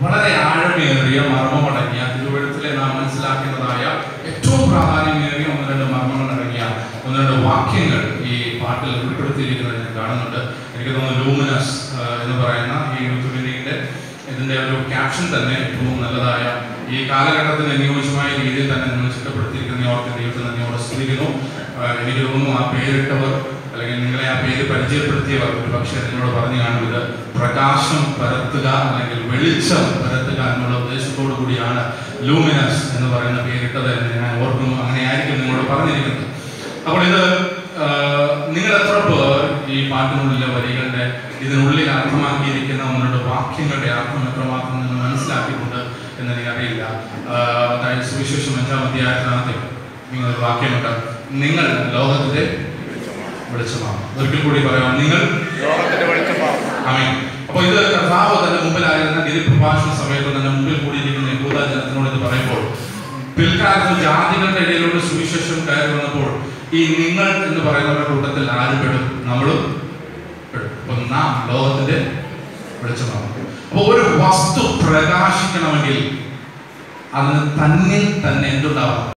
വളരെ ആഴമേറിയ മർമ്മമടങ്ങിയ തിരുവഴുത്തിലെ നാം മനസ്സിലാക്കുന്നതായ ഏറ്റവും പ്രാധാന്യമേറിയ ഒന്ന് രണ്ട് മർമ്മങ്ങൾ അടങ്ങിയ ഒന്ന് രണ്ട് വാക്യങ്ങൾ ഈ പാട്ടിൽ ഉൾപ്പെടുത്തിയിരിക്കുന്നത് ഞാൻ കാണുന്നുണ്ട് എനിക്ക് തോന്നുന്നു ലൂമിനസ് എന്ന് പറയുന്ന ഈ യൂത്തുവിൻ്റെ ഇതിന്റെ ഒരു ക്യാപ്ഷൻ തന്നെ ഏറ്റവും നല്ലതായ ഈ കാലഘട്ടത്തിന് അനുയോജ്യമായ രീതിയിൽ തന്നെ നിങ്ങൾ ചിട്ടപ്പെടുത്തിയിരിക്കുന്ന ഓർക്ക് ദൈവത്തെ നന്ദിയോടെ സ്തുതിക്കുന്നു ആ, എനിക്ക് തോന്നുന്നു ആ പേരിട്ടവർ അല്ലെങ്കിൽ നിങ്ങളെ ആ പേര് പരിചയപ്പെടുത്തിയവർ ഒരു പക്ഷേ നിങ്ങളോട് പറഞ്ഞു കാണും ഇത് പ്രകാശം പരത്തുക അല്ലെങ്കിൽ വെളിച്ചം പരത്തുക എന്നുള്ള ഉദ്ദേശത്തോടു കൂടിയാണ് ലൂമിനസ് എന്ന് പറയുന്ന പേരിട്ടത് എന്ന് ഞാൻ ഓർക്കുന്നു അങ്ങനെയായിരിക്കും നിങ്ങളോട് പറഞ്ഞിരിക്കുന്നത് അപ്പോൾ ഇത് ആ, നിങ്ങൾ എത്ര പേർ ഈ പാട്ടിനുള്ളിലെ വരികളുടെ ഇതിനുള്ളിൽ അർത്ഥമാക്കിയിരിക്കുന്ന ഒന്നുണ്ട് വാക്യങ്ങളുടെ അർത്ഥം എത്രമാത്രം നിങ്ങൾ മനസ്സിലാക്കിയിട്ടുണ്ട് എന്ന് എനിക്കറിയില്ല ആ, അതായത് സുവിശേഷം അഞ്ചാം അധ്യായത്തിനകത്ത് നിങ്ങൾ ഒരു വാക്യമുണ്ട് നിങ്ങൾ ലോകത്തിന്റെ വെളിച്ചമാണ് ഒരിക്കൽ കൂടി പറയാം നിങ്ങൾ ലോകത്തിന്റെ വെളിച്ചമാവും ആമേൻ അപ്പോൾ ഇത് കർത്താവ് തന്റെ മുമ്പിലായിരുന്ന ഗിരി പ്രഭാഷണ സമയത്ത് തന്റെ മുമ്പിൽ കൂടിയിരിക്കുന്ന യഹൂദ ജനത്തിനോട് ഇത് പറയുമ്പോൾ പിൽക്കാലത്ത് ജാതികളുടെ ഇടയിലൂടെ സുവിശേഷം കയറി വന്നപ്പോൾ ഈ നിങ്ങൾ എന്ന് പറയുന്നവരുടെ കൂട്ടത്തിൽ ആര് പെടും നമ്മളും പെടും അപ്പൊ നാം ലോകത്തിന്റെ വെളിച്ചമാണ് അപ്പൊ ഒരു വസ്തു പ്രകാശിക്കണമെങ്കിൽ അതിന് തന്നിൽ തന്നെ എന്തുണ്ടാവണം